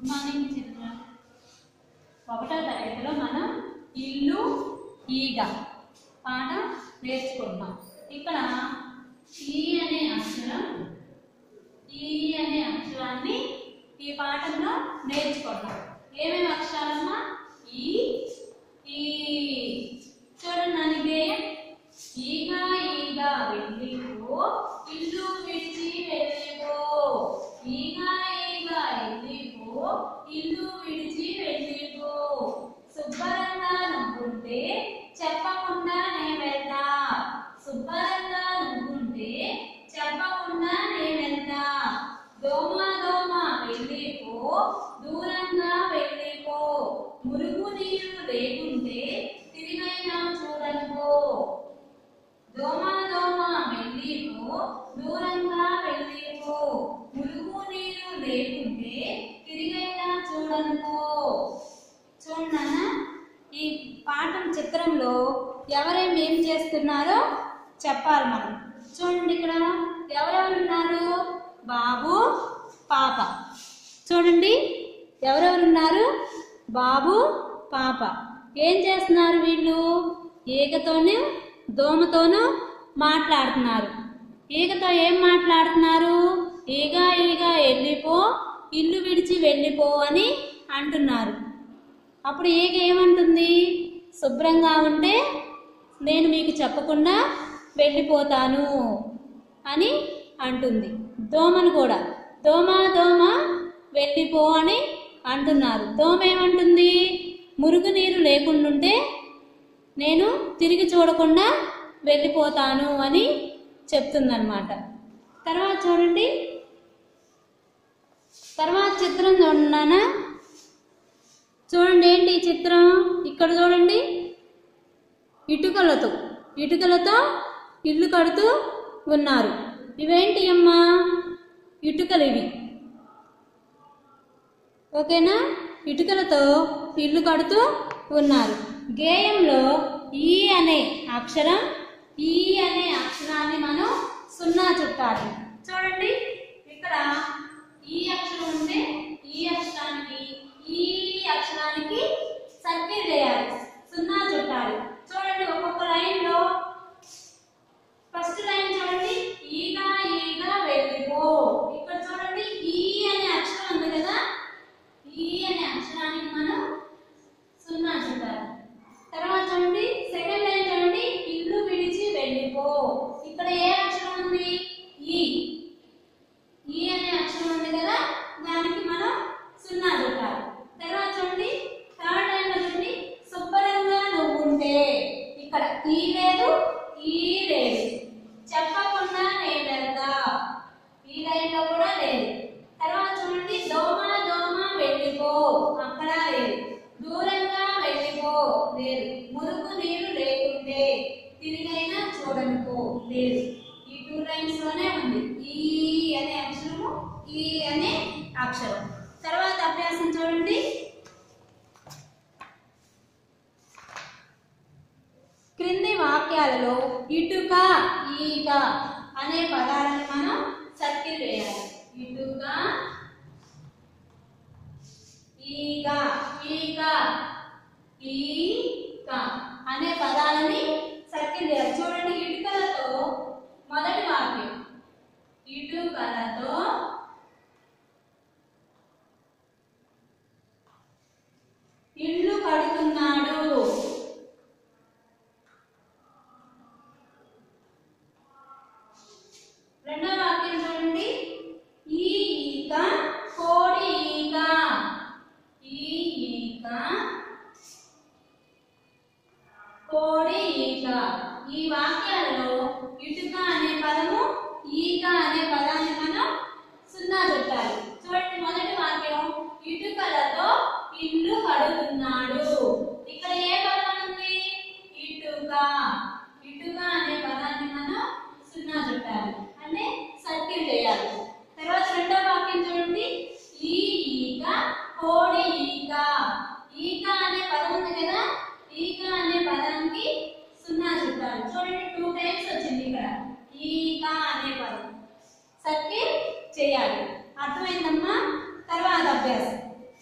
good morning children ఒకటో తరగతిలో మనం ఇల్లు ఈగ పాట నేర్చుకుంటాం ఇక్కడ ఈ అనే అక్షరం ఈ అనే అక్షరాన్ని ఈ పాఠంలో నేర్చుకుంటాం ఏమేమి అక్షరాలమ్మా ఈ ఈ చూడండి నాని గేయం ఈగ ఈగ వెళ్ళిపో ఇల్లు విడిచి వెళ్ళిపో ఈగ ఈగ వెళ్ళిపో ఇల్లు విడిచి వెళ్ళిపో శుభ్రంగా నువ్వుంటే చెప్పకుండా నే వెళ్తా శుభ్రంగా నువ్వుంటే చెప్పకుండా నే వెళ్తా దోమ దోమ వెళ్ళిపో దూరంగా వెళ్ళిపో మురుగు నీరు లేకుంటే తిరిగైనా చూడనుకో దోమ దోమ వెళ్ళిపో దూరంగా వెళ్ళిపో మురుగు నీరు లేకుంటే తిరిగైనా చూడనుకో చూడన్నా ఈ పాఠం చిత్రంలో ఎవరేం ఏం చేస్తున్నారో చెప్పాలి మనం చూడండి ఇక్కడ ఎవరెవరు ఉన్నారు బాబు పాప చూడండి ఎవరెవరు ఉన్నారు బాబు పాప ఏం చేస్తున్నారు వీళ్ళు ఈగతోనూ దోమతోనూ మాట్లాడుతున్నారు ఈగతో ఏం మాట్లాడుతున్నారు ఈగ ఈగ వెళ్ళిపో ఇల్లు విడిచి వెళ్ళిపో అని అంటున్నారు అప్పుడు ఈగ ఏమంటుంది శుభ్రంగా ఉంటే నేను మీకు చెప్పకుండా వెళ్ళిపోతాను అని అంటుంది దోమను కూడా దోమ దోమ వెళ్ళిపో అని అంటున్నారు దోమ ఏమంటుంది మురుగునీరు లేకుండుంటే నేను తిరిగి చూడకుండా వెళ్ళిపోతాను అని చెప్తుందన్నమాట తర్వాత చూడండి తర్వాత చిత్రం చూడన్నానా చూడండి ఏంటి ఈ చిత్రం ఇక్కడ చూడండి ఇటుకలతో ఇటుకలతో ఇల్లు కడుతూ ఉన్నారు ఇవేంటి అమ్మా ఇటుకలు ఇవి ఓకేనా ఇటుకలతో ఇల్లు కడుతూ ఉన్నారు గేయంలో ఈ అనే అక్షరం ఈ అనే అక్షరాన్ని మనం సున్నా చుట్టాలి చూడండి ఇక్కడ ఈ అక్షరం ఉంటే ఈ అక్షరానికి ఈ అక్షరానికి సర్కిల్ వేయాలి సున్నా చుట్టాలి చూడండి ఒక్కొక్క లైన్ లో ఫస్ట్ లైన్ చూడండి ఈగ ఈగ వెళ్ళిపో ఇక్కడ చూడండి ఈ అనే అక్షరం ఉంది కదా ఈ అనే అక్షరానికి మనం సున్నా చుట్టాలి తర్వాత చూడండి సెకండ్ లైన్ చూడండి ఇల్లు విడిచి వెళ్ళిపో ఇక్కడ ఏ అక్షరం ఉంది ఈ ఈ అనే అక్షరం ఉంది కదా దానికి మనం సున్నా చుట్టాలి తర్వాత చూడండి థర్డ్ లైన్ లో చూడండి శుభ్రంగా నువ్వు ఉంటే ఇక్కడ ఈ లేదు ఈ లేదు చెప్పకుండా నేను వెళ్తా ఈ లైన్ లో కూడా లేదు తర్వాత చూడండి దోమ దోమ వెళ్ళిపో అక్కడ లేదు దూరంగా వెళ్ళిపో లేదు మురుగు నీరు లేకుంటే తిరిగైనా చూడనుకో లేదు ఈ టూ లైన్స్ లోనే ఉంది ఈ అనే అక్షరము ఈ అనే అక్షరం తర్వాత అభ్యాసం చూడండి క్రింది వాక్యాలలో ఇటుక ఈక అనే పదాలను మనం సర్కిల్ వేయాలి ఇటుక ఈక ఈక ఈక అనే పదాలని సర్కిల్ చేయాలి చూడండి ఇటుకలతో మొదటి వాక్యం ఇటుకలతో ఇల్లు కడుతున్నాడు రెండో వాక్యం చూడండి ఈ ఈక కోడి ఈక ఈ ఈక కోడి ఈక ఈ వాక్యాలలో ఇటుక అనే పదము ఈక అనే పదాన్ని మనం సున్నా చుట్టాలి చూడండి మొదటి వాక్యం ఇటుకలతో ఇల్లు కడుతున్నాడు ఇక్కడ ఏ పదం ఉంది ఇటుక ఇటుక అనే పదాన్ని మనం సున్నా చుట్టాలి అంటే సర్కిల్ చేయాలి తర్వాత రెండో వాక్యం చూడండి ఈ ఈక కోడి ఈక ఈక అనే పదం ఉంది కదా ఈక అనే పదానికి సున్నా చుట్టాలి చూడండి టూ టైమ్స్ వచ్చింది ఇక్కడ ఈక అనే పదం సర్కిల్ చేయాలి అర్థమైందమ్మా తర్వాత అభ్యాసం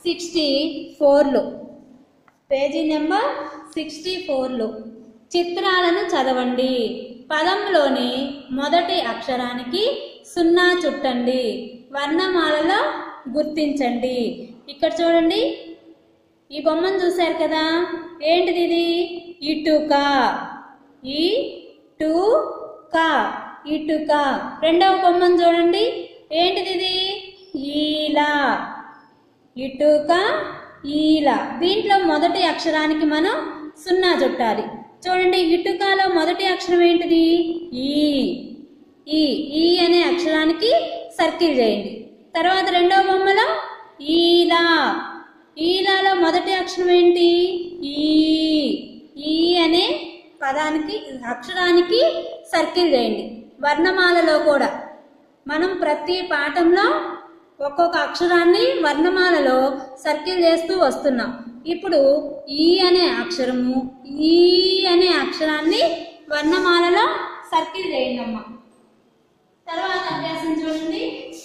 సిక్స్టీ ఫోర్లో పేజీ నెంబర్ సిక్స్టీ ఫోర్లో చిత్రాలను చదవండి పదంలోని మొదటి అక్షరానికి సున్నా చుట్టండి వర్ణమాలలో గుర్తించండి ఇక్కడ చూడండి ఈ బొమ్మను చూశారు కదా ఏంటిది ఇది ఇటుక ఈ టు క ఇటుక రెండవ బొమ్మను చూడండి ఏంటిది ఇది ఈలా ఇటుక ఈల దీంట్లో మొదటి అక్షరానికి మనం సున్నా చుట్టాలి చూడండి ఇటుకలో మొదటి అక్షరం ఏంటిది ఈ ఈ ఈ అనే అక్షరానికి సర్కిల్ చేయండి తర్వాత రెండవ బొమ్మలో ఈలా ఈలాలో మొదటి అక్షరం ఏంటి ఈ ఈ అనే పదానికి అక్షరానికి సర్కిల్ చేయండి వర్ణమాలలో కూడా మనం ప్రతి పాఠంలో ఒక్కొక్క అక్షరాన్ని వర్ణమాలలో సర్కిల్ చేస్తూ వస్తున్నాం ఇప్పుడు ఈ అనే అక్షరము ఈ అనే అక్షరాన్ని వర్ణమాలలో సర్కిల్ చేయండి అమ్మ తర్వాత అభ్యాసం చూడండి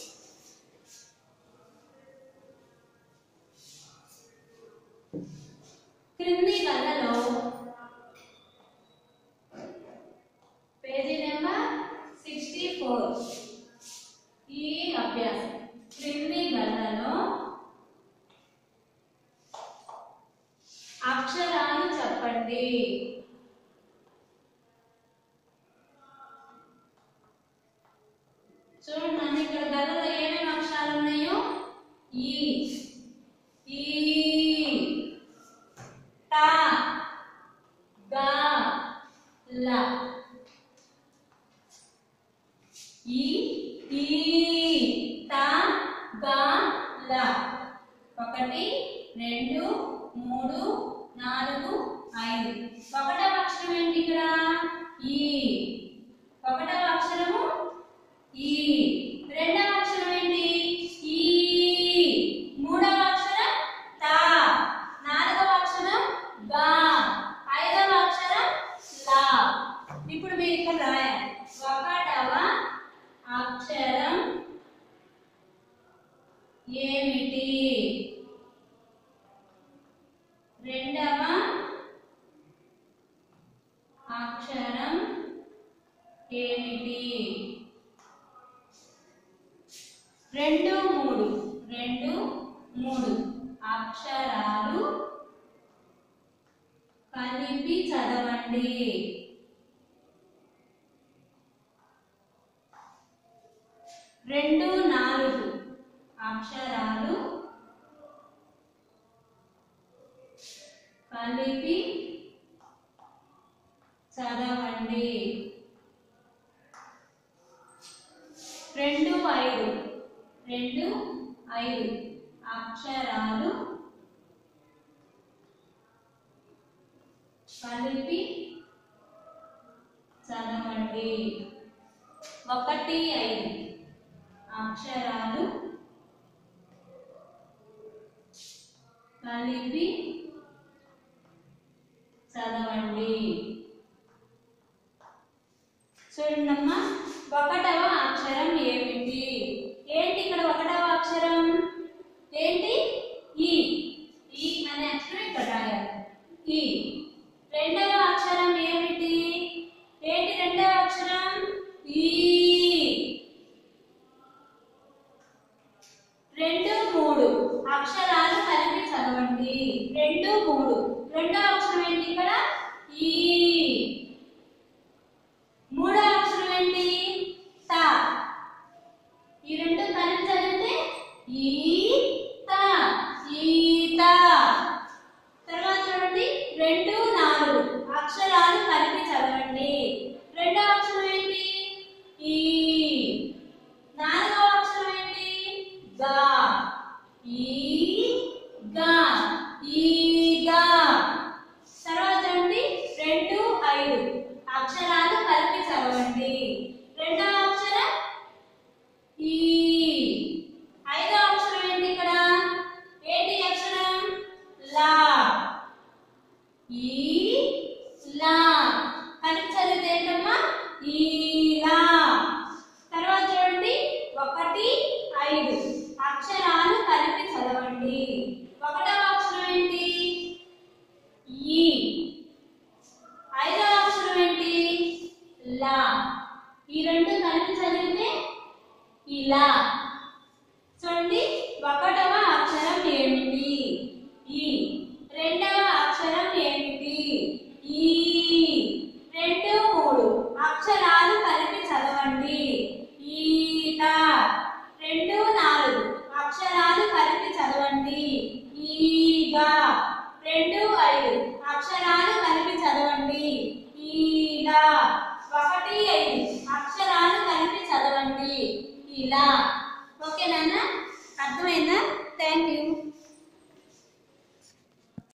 క్రింది గల్లలో పేజీ నెంబర్ సిక్స్టీ ఫోర్ ఈ అభ్యాసం క్రింది గల్లలో అక్షరాలు చెప్పండి చూడండి నాన్న ఇక్కడ గల్లలో ఏమేమి అక్షరాలు ఉన్నాయో ఈ ఈ టా గా ల ఈ ఈ ట గా ల ఒకటి రెండు మూడు నాలుగు ఐదు ఒకటవ అక్షరం ఏంటి ఇక్కడ ఈ ఒకటవ అక్షరము ఈ రెండవ అక్షరం ఏంటి ఈ మూడవ అక్షరం తా నాలుగవ అక్షరం గా ఐదవ అక్షరం లా ఇప్పుడు మీరు ఇక్కడ రాయాలి ఒకటవ అక్షరం ఏమిటి రెండవ అక్షరం ఏమిటి రెండు మూడు రెండు మూడు అక్షరాలు కలిపి చదవండి రెండు నాలుగు అక్షరాలు కలిపి చదవండి రెండు ఐదు రెండు ఐదు అక్షరాలు కలిపి చదవండి ఒకటి ఐదు అక్షరాలు కలిపి చదవండి చూడండమ్మా ఒకటవ అక్షరం ఏమిటి ఏంటి ఇక్కడ ఒకటవ అక్షరం ఏంటి ఈ ఈ అనే అక్షరం ఇక్కడ రాయాలి ఈ రెండవ అక్షరం ఏమిటి ఏంటి రెండవ అక్షరం ఈ రెండు మూడు అక్షరాలు కలిపి చదవండి రెండు మూడు రెండో అక్షరం ఏంటి ఇక్కడ ఈ మూడో అక్షరం ఏంటి తా ఈ రెండు కలిపి చదివితే ఈ తా ఈత తర్వాత చూడండి రెండు నాలుగు అక్షరాలు కలిపి చదవండి రెండో అక్షరం ఏంటి ఈ నాలుగవ అక్షరం ఏంటి గా ఈ గా ఈగా తర్వాత చూడండి రెండు ఐదు అక్షరాలు కలిపి చదవండి రెండవ అక్షరం ఈ ఐదవ అక్షరం ఏంటి ఇక్కడ ఏంటి అక్షరం లా ఈ లా కలిపి చదివితే ఏంటమ్మా ఈలా తర్వాత చూడండి ఒకటి ఐదు అక్షరాలు కలిపి చదవండి అక్షరాలు కలిపి చదవండి ఇలా ఒకటి ఐదు అక్షరాలు కలిపి చదవండి ఇలా